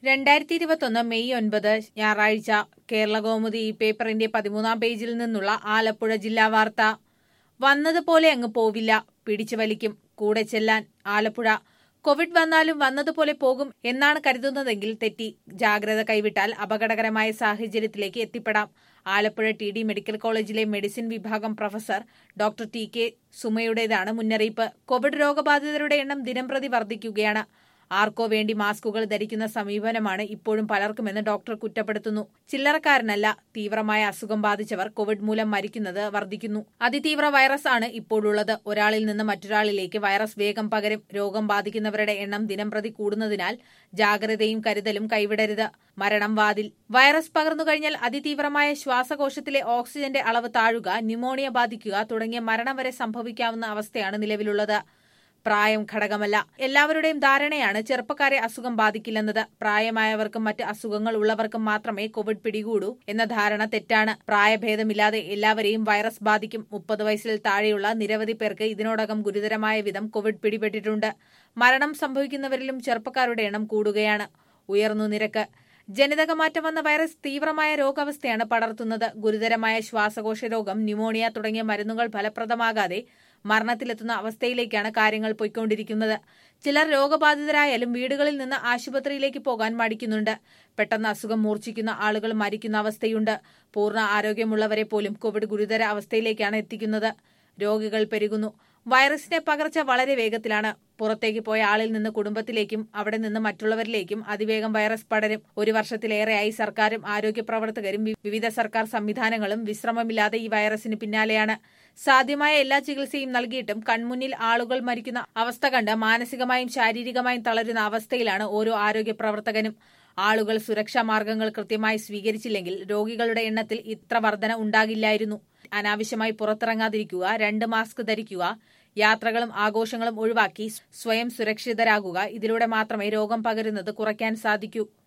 രണ്ടായിരത്തി ഇരുപത്തൊന്ന് മെയ് ഒൻപത് ഞായറാഴ്ച കേരളകൗമുദി ഈ പേപ്പറിന്റെ പതിമൂന്നാം പേജിൽ നിന്നുള്ള ആലപ്പുഴ ജില്ലാ വാർത്ത വന്നതുപോലെ അങ്ങ് പോവില്ല പിടിച്ചു വലിക്കും കൂടെ ചെല്ലാൻ ആലപ്പുഴ കോവിഡ് വന്നാലും വന്നതുപോലെ പോകും എന്നാണ് കരുതുന്നതെങ്കിൽ തെറ്റി ജാഗ്രത കൈവിട്ടാൽ അപകടകരമായ സാഹചര്യത്തിലേക്ക് എത്തിപ്പെടാം ആലപ്പുഴ ടി ഡി മെഡിക്കൽ കോളേജിലെ മെഡിസിൻ വിഭാഗം പ്രൊഫസർ ഡോക്ടർ ടി കെ സുമയുടേതാണ് മുന്നറിയിപ്പ് കോവിഡ് രോഗബാധിതരുടെ എണ്ണം ദിനംപ്രതി വർദ്ധിക്കുകയാണ് ആർക്കോ വേണ്ടി മാസ്കുകൾ ധരിക്കുന്ന സമീപനമാണ് ഇപ്പോഴും പലർക്കുമെന്ന് ഡോക്ടർ കുറ്റപ്പെടുത്തുന്നു ചില്ലറക്കാരനല്ല തീവ്രമായ അസുഖം ബാധിച്ചവർ കോവിഡ് മൂലം മരിക്കുന്നത് വർദ്ധിക്കുന്നു അതിതീവ്ര വൈറസ് ആണ് ഇപ്പോഴുള്ളത് ഒരാളിൽ നിന്ന് മറ്റൊരാളിലേക്ക് വൈറസ് വേഗം പകരും രോഗം ബാധിക്കുന്നവരുടെ എണ്ണം ദിനംപ്രതി കൂടുന്നതിനാൽ ജാഗ്രതയും കരുതലും കൈവിടരുത് മരണം വാതിൽ വൈറസ് പകർന്നു കഴിഞ്ഞാൽ അതിതീവ്രമായ ശ്വാസകോശത്തിലെ ഓക്സിജന്റെ അളവ് താഴുക ന്യൂമോണിയ ബാധിക്കുക തുടങ്ങിയ മരണം വരെ സംഭവിക്കാവുന്ന അവസ്ഥയാണ് നിലവിലുള്ളത് പ്രായം ഘടകമല്ല എല്ലാവരുടെയും ധാരണയാണ് ചെറുപ്പക്കാരെ അസുഖം ബാധിക്കില്ലെന്നത് പ്രായമായവർക്കും മറ്റ് അസുഖങ്ങൾ ഉള്ളവർക്കും മാത്രമേ കോവിഡ് പിടികൂടൂ എന്ന ധാരണ തെറ്റാണ് പ്രായഭേദമില്ലാതെ എല്ലാവരെയും വൈറസ് ബാധിക്കും മുപ്പത് വയസ്സിൽ താഴെയുള്ള നിരവധി പേർക്ക് ഇതിനോടകം ഗുരുതരമായ വിധം കോവിഡ് പിടിപെട്ടിട്ടുണ്ട് മരണം സംഭവിക്കുന്നവരിലും ചെറുപ്പക്കാരുടെ എണ്ണം കൂടുകയാണ് ഉയർന്നു നിരക്ക് ജനിതകമാറ്റം വന്ന വൈറസ് തീവ്രമായ രോഗാവസ്ഥയാണ് പടർത്തുന്നത് ഗുരുതരമായ ശ്വാസകോശ രോഗം ന്യൂമോണിയ തുടങ്ങിയ മരുന്നുകൾ ഫലപ്രദമാകാതെ മരണത്തിലെത്തുന്ന അവസ്ഥയിലേക്കാണ് കാര്യങ്ങൾ പോയിക്കൊണ്ടിരിക്കുന്നത് ചിലർ രോഗബാധിതരായാലും വീടുകളിൽ നിന്ന് ആശുപത്രിയിലേക്ക് പോകാൻ മടിക്കുന്നുണ്ട് പെട്ടെന്ന് അസുഖം മൂർച്ഛിക്കുന്ന ആളുകൾ മരിക്കുന്ന അവസ്ഥയുണ്ട് പൂർണ്ണ ആരോഗ്യമുള്ളവരെ പോലും കോവിഡ് ഗുരുതര അവസ്ഥയിലേക്കാണ് എത്തിക്കുന്നത് രോഗികൾ പെരുകുന്നു വൈറസിന്റെ പകർച്ച വളരെ വേഗത്തിലാണ് പുറത്തേക്ക് പോയ ആളിൽ നിന്ന് കുടുംബത്തിലേക്കും അവിടെ നിന്ന് മറ്റുള്ളവരിലേക്കും അതിവേഗം വൈറസ് പടരും ഒരു വർഷത്തിലേറെയായി സർക്കാരും ആരോഗ്യ പ്രവർത്തകരും വിവിധ സർക്കാർ സംവിധാനങ്ങളും വിശ്രമമില്ലാതെ ഈ വൈറസിന് പിന്നാലെയാണ് സാധ്യമായ എല്ലാ ചികിത്സയും നൽകിയിട്ടും കൺമുന്നിൽ ആളുകൾ മരിക്കുന്ന അവസ്ഥ കണ്ട് മാനസികമായും ശാരീരികമായും തളരുന്ന അവസ്ഥയിലാണ് ഓരോ ആരോഗ്യ പ്രവർത്തകനും ആളുകൾ സുരക്ഷാ മാർഗങ്ങൾ കൃത്യമായി സ്വീകരിച്ചില്ലെങ്കിൽ രോഗികളുടെ എണ്ണത്തിൽ ഇത്ര വർധന ഉണ്ടാകില്ലായിരുന്നു അനാവശ്യമായി പുറത്തിറങ്ങാതിരിക്കുക രണ്ട് മാസ്ക് ധരിക്കുക യാത്രകളും ആഘോഷങ്ങളും ഒഴിവാക്കി സ്വയം സുരക്ഷിതരാകുക ഇതിലൂടെ മാത്രമേ രോഗം പകരുന്നത് കുറയ്ക്കാൻ സാധിക്കൂ